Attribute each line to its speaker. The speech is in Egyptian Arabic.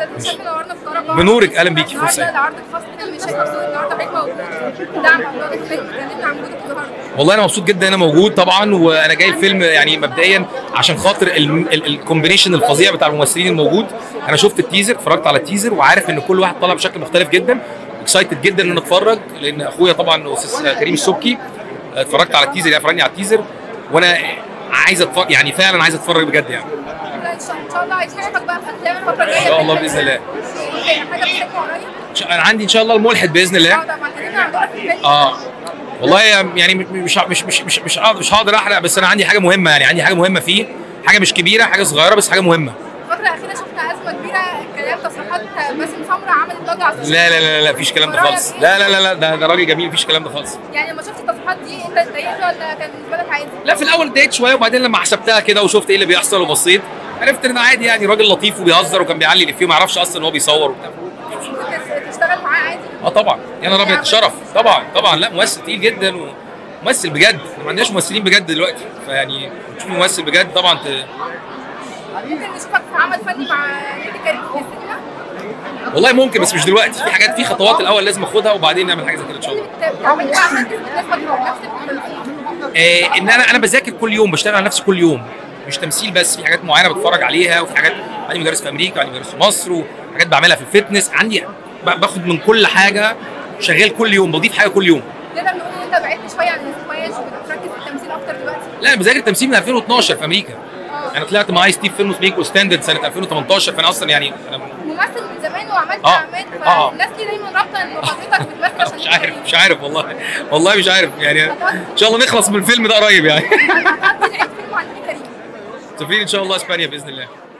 Speaker 1: استاذ شايف نورنا في كهرباء
Speaker 2: بنورك، أهلا بيكي، فرصة.
Speaker 1: النهارده العرض الخاص فيلم شايف مبسوط النهارده حضرتك موجود دعم اولاد الفيلم كلمنا عن وجودك النهارده
Speaker 2: والله انا مبسوط جدا ان انا موجود طبعا وانا جاي الفيلم يعني مبدئيا عشان خاطر الكومبينيشن الفظيع بتاع الممثلين الموجود انا شفت التيزر اتفرجت على التيزر وعارف ان كل واحد طالع بشكل مختلف جدا اكسايتد جدا ان أنا اتفرج لان اخويا طبعا استاذ كريم السبكي اتفرجت على التيزر يعني فرجني على التيزر وانا عايز اتفرج يعني فعلا عايز اتفرج بجد يعني
Speaker 1: لا، ان شاء إن شاء الله عايزين نشوفك بقى في افلام الفتره الجايه
Speaker 2: ان شاء الله باذن الله
Speaker 1: حاجه بتحبها قريب
Speaker 2: انا عندي ان شاء الله الملحد باذن الله
Speaker 1: اه طبعا كلمنا عن دورك في الفيلم
Speaker 2: اه والله يعني مش مش مش مش مش هقدر- مش هقدر احرق بس انا عندي حاجه مهمه يعني عندي حاجه مهمه فيه حاجه مش كبيره حاجه صغيره بس حاجه مهمه
Speaker 1: الفتره الاخيره شفنا ازمه كبيره كلام تصريحات باسم سمره عملت ضجه على السوشيال
Speaker 2: لا لا لا لا مفيش الكلام ده خالص لا لا لا لا ده, ده راجل جميل مفيش الكلام ده خالص
Speaker 1: يعني لما شفت التصريحات دي انت اتضايقت ولا كان بالنسبه لك عادي؟
Speaker 2: لا في الاول اتضايقت شويه وبعدين لما حسبتها كده وشفت ايه اللي بيحصل وبصيت عرفت ان ده عادي يعني راجل لطيف وبيهزر وكان بيعلي الافيه ما يعرفش اصلا ان هو بيصور وبتاع
Speaker 1: كنت تشتغل معاه عادي
Speaker 2: اه طبعا يا نهار ابيض شرف طبعا طبعا لا ممثل تقيل جدا وممثل بجد ما عندناش ممثلين بجد دلوقتي فيعني تشوف ممثل بجد طبعا ت...
Speaker 1: ممكن نشوفك في عمل فني مع نادي كريم في السينما
Speaker 2: والله ممكن بس مش دلوقتي في حاجات في خطوات الاول لازم اخدها وبعدين نعمل حاجه زي كده ان شاء الله
Speaker 1: بتعمل ايه عشان تثبت نفسك نفس التمثيل؟
Speaker 2: آه ان انا انا بذاكر كل يوم بشتغل على نفسي كل يوم مش تمثيل بس في حاجات معينه بتفرج عليها وفي حاجات عندي مدرس في امريكا وعندي مدرس في مصر وحاجات بعملها في الفتنس عندي ب- باخد من كل حاجه شغال كل يوم بضيف حاجه كل يوم
Speaker 1: نقدر نقول ان انت بعدت شويه عن السكواش وبتركز في التمثيل اكتر دلوقتي
Speaker 2: لا انا بذاكر تمثيل من 2012 في امريكا انا طلعت مع اي ستيف فيلم سبيك ستاندرد سنه 2018 فانا اصلا يعني انا
Speaker 1: ممثل من زمان وعملت
Speaker 2: آه.
Speaker 1: اعمال
Speaker 2: آه.
Speaker 1: فالناس دي دايما رابطه ان حضرتك بتمثل عشان
Speaker 2: مش عارف مش عارف والله والله مش عارف يعني ان شاء الله نخلص من الفيلم ده قريب يعني
Speaker 1: هتقضي العيد فيلم عن نادي كريم
Speaker 2: سافرين ان شاء الله اسبانيا باذن الله